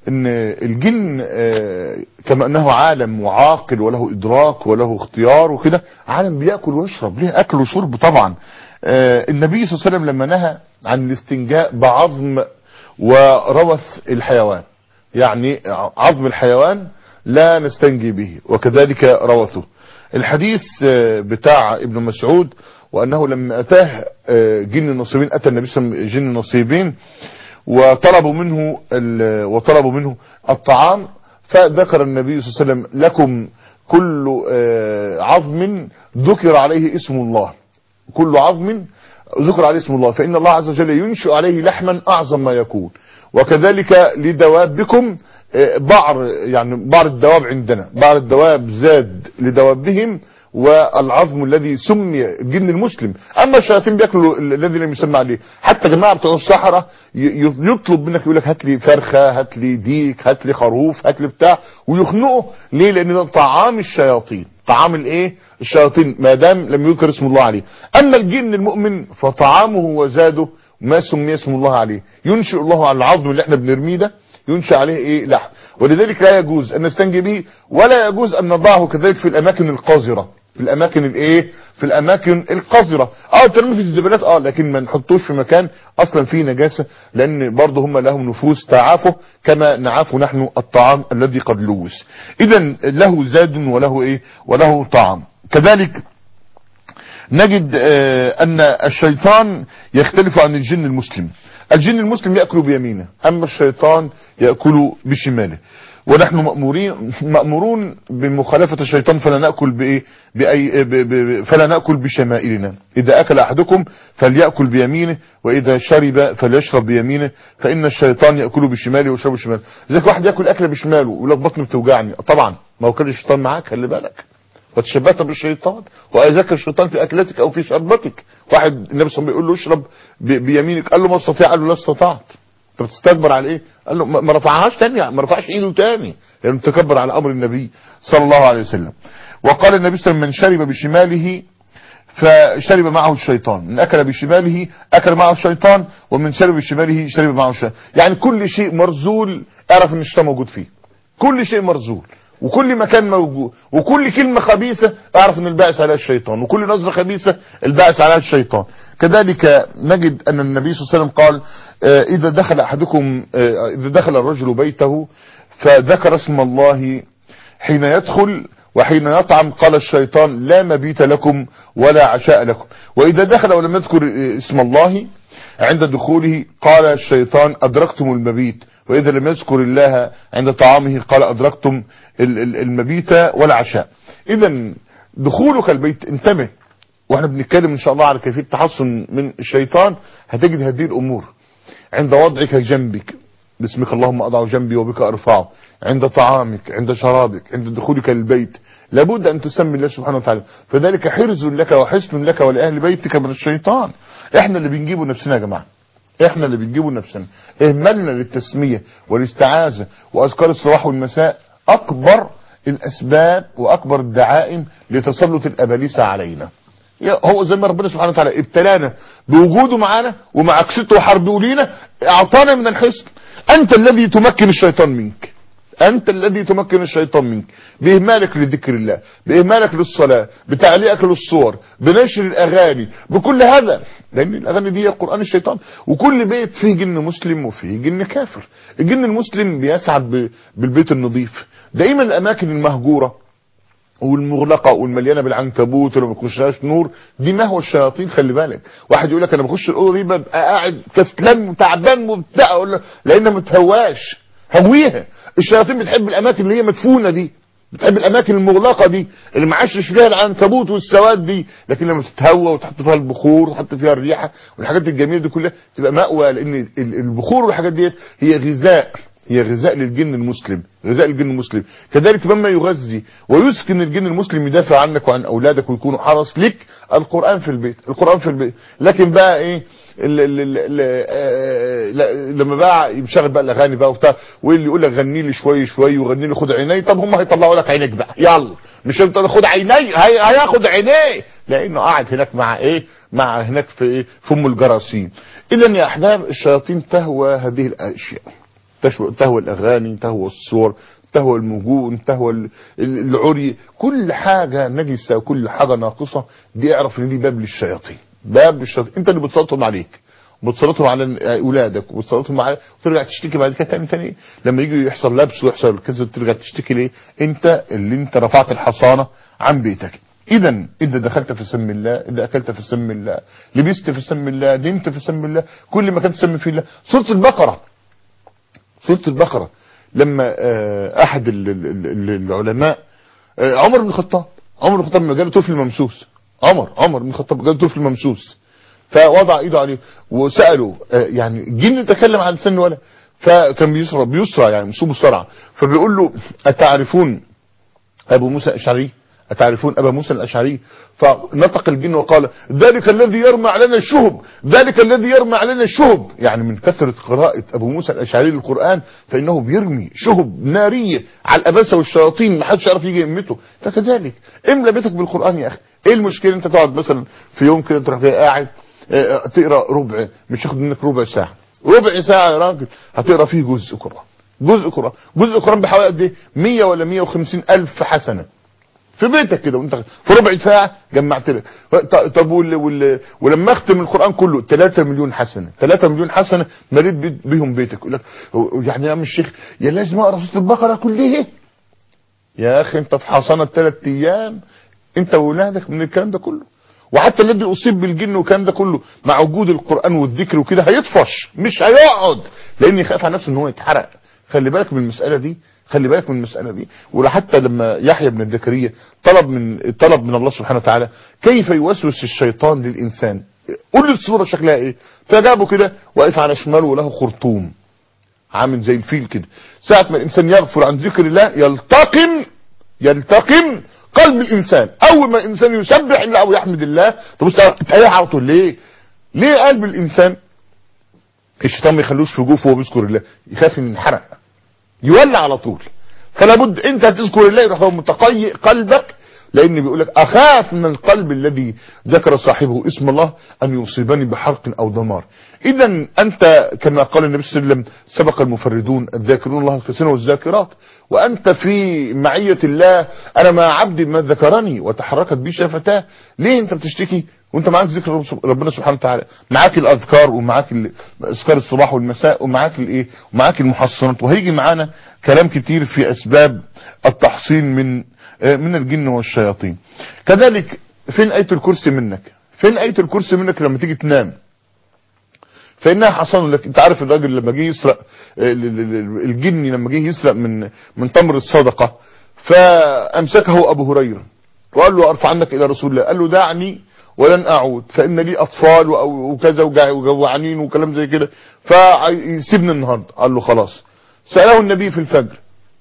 ان الجن آه، كما انه عالم وعاقل وله ادراك وله اختيار وكده عالم بياكل ويشرب ليه اكل وشرب طبعا آه، النبي صلى الله عليه وسلم لما نهى عن الاستنجاء بعظم وروث الحيوان يعني عظم الحيوان لا نستنجي به وكذلك روثه الحديث آه، بتاع ابن مسعود وانه لما اتاه آه، جن النصيبين اتى النبي صلى الله عليه وسلم جن النصيبين وطلبوا منه ال- وطلبوا منه الطعام فذكر النبي صلى الله عليه وسلم لكم كل آه، عظم ذكر عليه اسم الله كل عظم ذكر عليه اسم الله فإن الله عز وجل ينشئ عليه لحما أعظم ما يكون وكذلك لدوابكم آه، بعر يعني بعض الدواب عندنا بعض الدواب زاد لدوابهم والعظم الذي سمي الجن المسلم اما الشياطين بياكلوا ال- الذي لم يسمى عليه حتى جماعه بتوع الصحراء ي- ي- يطلب منك يقول لك هات لي فرخه هات لي ديك هات لي خروف هات لي بتاع ويخنقه ليه لان ده طعام الشياطين طعام الايه الشياطين ما دام لم يذكر اسم الله عليه اما الجن المؤمن فطعامه وزاده ما سمي اسم الله عليه ينشئ الله على العظم اللي احنا بنرميه ده ينشأ عليه ايه لحم ولذلك لا يجوز ان نستنجي به ولا يجوز ان نضعه كذلك في الاماكن القذرة في الاماكن الايه في الاماكن القذرة اه ترمي في الزبالات اه لكن ما نحطوش في مكان اصلا فيه نجاسة لان برضه هم لهم نفوس تعافه كما نعاف نحن الطعام الذي قد لوث اذا له زاد وله ايه وله طعام كذلك نجد آه، ان الشيطان يختلف عن الجن المسلم الجن المسلم يأكل بيمينه اما الشيطان يأكل بشماله ونحن مأمورين مأمورون بمخالفة الشيطان فلا نأكل بإيه بأي ب ب فلا نأكل بشمائلنا إذا أكل أحدكم فليأكل بيمينه وإذا شرب فليشرب بيمينه فإن الشيطان يأكل بشماله ويشرب بشماله ذلك واحد يأكل أكلة بشماله ويقول لك بطني بتوجعني طبعا ما هو كان الشيطان معاك خلي بالك وتشبهت بالشيطان وأذاك الشيطان في أكلتك أو في شربتك واحد النبي صلى الله عليه وسلم بيقول له اشرب ب- بيمينك قال له ما استطيع قال له لا استطعت انت بتستكبر على ايه قال له ما ما رفعهاش تاني ما رفعش ايده تاني لانه تكبر على امر النبي صلى الله عليه وسلم وقال النبي صلى الله عليه وسلم من شرب بشماله فشرب معه الشيطان من اكل بشماله اكل معه الشيطان ومن شرب بشماله شرب معه الشيطان يعني كل شيء مرزول اعرف ان الشيطان موجود فيه كل شيء مرزول وكل مكان موجود وكل كلمة خبيثة اعرف ان البائس عليها الشيطان وكل نظرة خبيثة البائس عليها الشيطان كذلك نجد ان النبي صلى الله عليه وسلم قال آه، اذا دخل احدكم آه، اذا دخل الرجل بيته فذكر اسم الله حين يدخل وحين يطعم قال الشيطان لا مبيت لكم ولا عشاء لكم وإذا دخل ولم يذكر اسم الله عند دخوله قال الشيطان أدركتم المبيت وإذا لم يذكر الله عند طعامه قال أدركتم ال- ال- المبيت والعشاء إذا دخولك البيت انتبه واحنا بنتكلم ان شاء الله على كيفية التحصن من الشيطان هتجد هذه الامور عند وضعك جنبك باسمك اللهم اضع جنبي وبك ارفعه عند طعامك عند شرابك عند دخولك البيت لابد ان تسمي الله سبحانه وتعالى فذلك حرز لك وحسن لك ولاهل بيتك من الشيطان احنا اللي بنجيبه نفسنا يا جماعه احنا اللي بنجيبه نفسنا اهملنا للتسمية والاستعاذة واذكار الصباح والمساء اكبر الاسباب واكبر الدعائم لتسلط الاباليس علينا يا- هو زي ما ربنا سبحانه وتعالى ابتلانا بوجوده معانا ومعاكسته وحربه لينا اعطانا من الحسن انت الذي تمكن الشيطان منك انت الذي تمكن الشيطان منك باهمالك لذكر الله باهمالك للصلاة بتعليقك للصور بنشر الاغاني بكل هذا لان الاغاني دي قرآن الشيطان وكل بيت فيه جن مسلم وفيه جن كافر الجن المسلم بيسعد ب- بالبيت النظيف دائما الاماكن المهجوره والمغلقه والمليانه بالعنكبوت ولو ما بيخشهاش نور دي ما هو الشياطين خلي بالك واحد يقول لك انا بخش الاوضه دي ببقى قاعد كسلان وتعبان وبتاع اقول له لانها ما تهواش هويها الشياطين بتحب الاماكن اللي هي مدفونه دي بتحب الاماكن المغلقه دي اللي معشش فيها العنكبوت والسواد دي لكن لما تتهوى وتحط فيها البخور وتحط فيها الريحه والحاجات الجميله دي كلها تبقى مأوى لان ال- البخور والحاجات دي هي غذاء هي غذاء للجن المسلم غذاء الجن المسلم كذلك مما يغذي ويسكن الجن المسلم يدافع عنك وعن اولادك ويكونوا حرس لك القرآن في البيت القرآن في البيت لكن بقى ايه ال ال ال ال آه، لا- لما بقى يشغل بقى الاغاني بقى وبتاع واللي يقول لك غني لي شوي شوي وغني لي خد عيني طب هم هيطلعوا لك عينيك بقى يلا مش انت خد عيني هي هياخد عينيه لانه قاعد هناك مع ايه مع هناك في ايه في ام الجراثيم اذا يا احباب الشياطين تهوى هذه الاشياء تشو- تهوى الاغاني تهوى الصور تهوى المجون تهوى ال- ال- العري كل حاجه نجسه وكل حاجه ناقصه دي اعرف ان دي باب للشياطين باب للشياطين انت اللي بتسلطهم عليك بتسلطهم على اولادك وبتسلطهم على وترجع تشتكي بعد كده تاني تاني لما يجي يحصل لبس ويحصل كذا ترجع تشتكي ليه انت اللي انت رفعت الحصانه عن بيتك اذا اذا دخلت في سم الله اذا اكلت في سم الله لبست في سم الله دنت في سم الله كل ما كان تسمي في الله سوره البقره سوره البقره لما آه، احد ال- ال- ال- العلماء آه، عمر بن الخطاب عمر بن الخطاب لما جاله طفل ممسوس عمر عمر بن الخطاب جاله طفل ممسوس فوضع ايده عليه وساله آه، يعني الجن تكلم عن لسان ولا فكان بيسرى بيسرى يعني مصوب سرعه فبيقول له اتعرفون ابو موسى الاشعري اتعرفون ابا موسى الاشعري فنطق الجن وقال ذلك الذي يرمى علينا الشهب ذلك الذي يرمى علينا الشهب يعني من كثره قراءه ابو موسى الاشعري للقران فانه بيرمي شهب ناريه على الاباسه والشياطين ما حدش يعرف يجي يمته فكذلك املى بيتك بالقران يا اخي ايه المشكله انت تقعد مثلا في يوم كده تروح جاي قاعد آه، تقرا ربع مش ياخد منك ربع ساعه ربع ساعه يا راجل هتقرا فيه جزء قران جزء قران جزء قران بحوالي قد ايه 100 ولا 150 الف حسنه في بيتك كده وانت في ربع ساعه جمعت لك ط- طب وال وال ولما اختم القران كله 3 مليون حسنه 3 مليون حسنه مليت بي- بيهم بيتك يقول لك هو- يعني يا عم الشيخ يا لازم اقرا سوره البقره كلها يا اخي انت في حصانه ثلاث ايام انت واولادك من الكلام ده كله وحتى الذي اصيب بالجن والكلام ده كله مع وجود القران والذكر وكده هيطفش مش هيقعد لان يخاف على نفسه ان هو يتحرق خلي بالك من المساله دي خلي بالك من المساله دي وحتى لما يحيى بن الزكريا طلب من طلب من الله سبحانه وتعالى كيف يوسوس الشيطان للانسان قول لي الصوره شكلها ايه فجابه كده واقف على شماله وله خرطوم عامل زي الفيل كده ساعة ما الإنسان يغفر عن ذكر الله يلتقم يلتقم قلب الإنسان أول ما الإنسان يسبح الله أو يحمد الله تبص تلاقيه على طول ليه؟ ليه قلب الإنسان الشيطان ما يخلوش في جوفه وهو بيذكر الله يخاف إن ينحرق يولع على طول فلا بد انت هتذكر الله يروح هو متقيئ قلبك لان بيقول لك اخاف من القلب الذي ذكر صاحبه اسم الله ان يصيبني بحرق او دمار اذا انت كما قال النبي صلى الله عليه وسلم سبق المفردون الذاكرون الله كثيرا والذاكرات وانت في معيه الله انا مع عبدي ما ذكرني وتحركت بي شفتاه ليه انت بتشتكي وانت معاك ذكر رب- ربنا سبحانه وتعالى معاك الاذكار ومعاك ال- اذكار الصباح والمساء ومعاك الايه ومعاك المحصنات وهيجي معانا كلام كتير في اسباب التحصين من آه، من الجن والشياطين كذلك فين ايه الكرسي منك فين ايه الكرسي منك لما تيجي تنام فانها حصن لك انت عارف الراجل لما جه يسرق آه، ال- ال- ال- الجني لما جه يسرق من من تمر الصدقه فامسكه ابو هريره وقال له ارفع عنك الى رسول الله قال له دعني ولن اعود فان لي اطفال وأو- وكذا وجع- وجوعانين وكلام زي كده فسيبني النهارده قال له خلاص ساله النبي في الفجر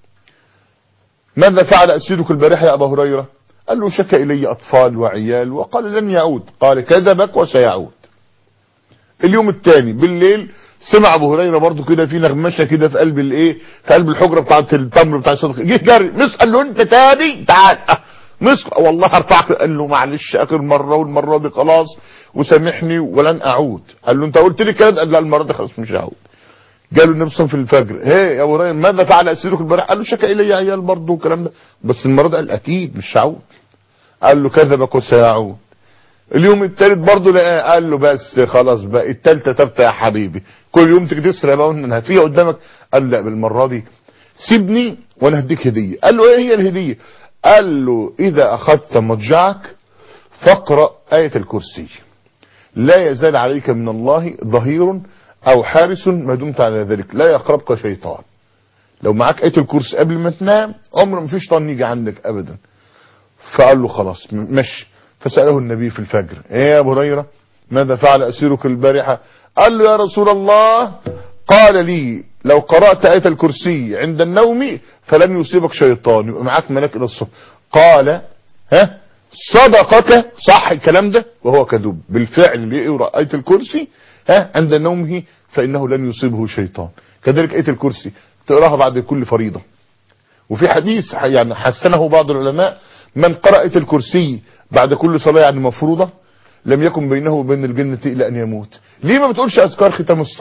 ماذا فعل اسيرك البارحه يا ابا هريره قال له شك الي اطفال وعيال وقال لن يعود قال كذبك وسيعود اليوم الثاني بالليل سمع ابو هريره برضو كده في نغمشه كده في قلب الايه في قلب الحجره بتاعه التمر بتاع الصدقه جه جري مس قال له انت تاني تعال أه، مس والله هرفعك قال له معلش اخر مره والمره دي خلاص وسامحني ولن اعود قال له انت قلت لي كده قال لا المره دي خلاص مش هعود جاله النبي صلى الله عليه وسلم في الفجر هي يا ابو هريره ماذا فعل اسيرك البارحه قال له شكا الي عيال برضه والكلام ده بس المره دي قال اكيد مش هعود قال له كذبك وسيعود اليوم التالت برضه لقاه قال له بس خلاص بقى التالتة تالتة يا حبيبي كل يوم تيجي تسرق بقى وانا هفيها قدامك قال له لا بالمرة دي سيبني وانا هديك هدية قال له ايه هي الهدية قال له اذا اخذت مضجعك فاقرأ آية الكرسي لا يزال عليك من الله ظهير او حارس ما دمت على ذلك لا يقربك شيطان لو معاك آية الكرسي قبل ما تنام عمر ما فيش شيطان يجي عندك ابدا فقال له خلاص م- مشي فسأله النبي في الفجر ايه يا ابو هريره ماذا فعل اسيرك البارحه قال له يا رسول الله قال لي لو قرأت آية الكرسي عند النوم فلن يصيبك شيطان يبقى معاك ملاك الى الصبح قال ها صدقك صح الكلام ده وهو كذوب بالفعل اللي يقرأ آية الكرسي ها عند نومه فإنه لن يصيبه شيطان كذلك آية الكرسي تقراها بعد كل فريضة وفي حديث يعني حسنه بعض العلماء من قرأ آية الكرسي بعد كل صلاة يعني مفروضة لم يكن بينه وبين الجنة إلا أن يموت ليه ما بتقولش أذكار ختام الصلاة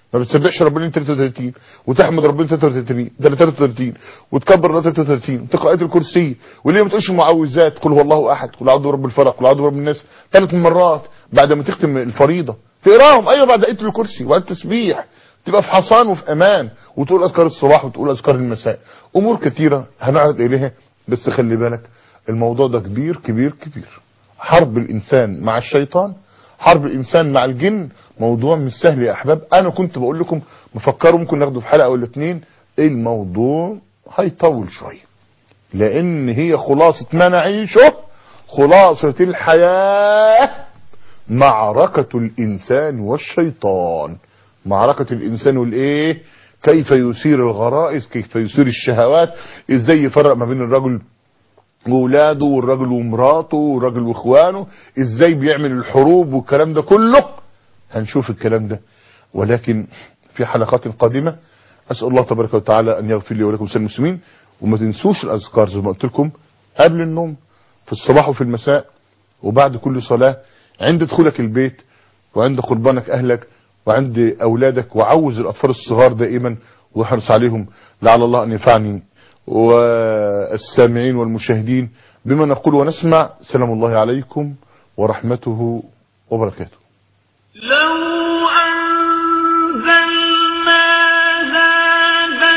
ما بتسبحش ربنا 33 وتحمد ربنا 33 33 وتكبر الله 33 وتقرا ايه الكرسي وليه ما تقولش المعوذات قل هو الله احد قل اعوذ برب الفلق قل اعوذ برب الناس ثلاث مرات بعد ما تختم الفريضه تقراهم ايوه بعد ايه الكرسي وبعد التسبيح تبقى في حصان وفي امان وتقول اذكار الصباح وتقول اذكار المساء امور كثيره هنعرض اليها بس خلي بالك الموضوع ده كبير كبير كبير حرب الانسان مع الشيطان حرب الانسان مع الجن موضوع مش سهل يا احباب انا كنت بقول لكم مفكروا ممكن ناخده في حلقه ولا اتنين الموضوع هيطول شويه لان هي خلاصه ما نعيشه خلاصه الحياه معركه الانسان والشيطان معركه الانسان والايه كيف يثير الغرائز كيف يثير الشهوات ازاي يفرق ما بين الرجل واولاده والراجل ومراته والراجل واخوانه ازاي بيعمل الحروب والكلام ده كله هنشوف الكلام ده ولكن في حلقات قادمة اسأل الله تبارك وتعالى ان يغفر لي ولكم سائر المسلمين وما تنسوش الاذكار زي ما قلت لكم قبل النوم في الصباح وفي المساء وبعد كل صلاة عند دخولك البيت وعند قربانك اهلك وعند اولادك وعوز الاطفال الصغار دائما واحرص عليهم لعل الله ان ينفعني والسامعين والمشاهدين بما نقول ونسمع سلام الله عليكم ورحمته وبركاته لو أنزلنا هذا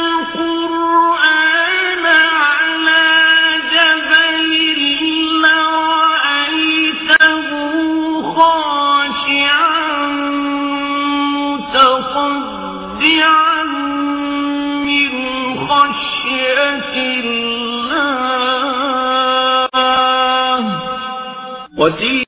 القرآن على جبل لرأيته خاشعا متصدعا من خشية الله وتلك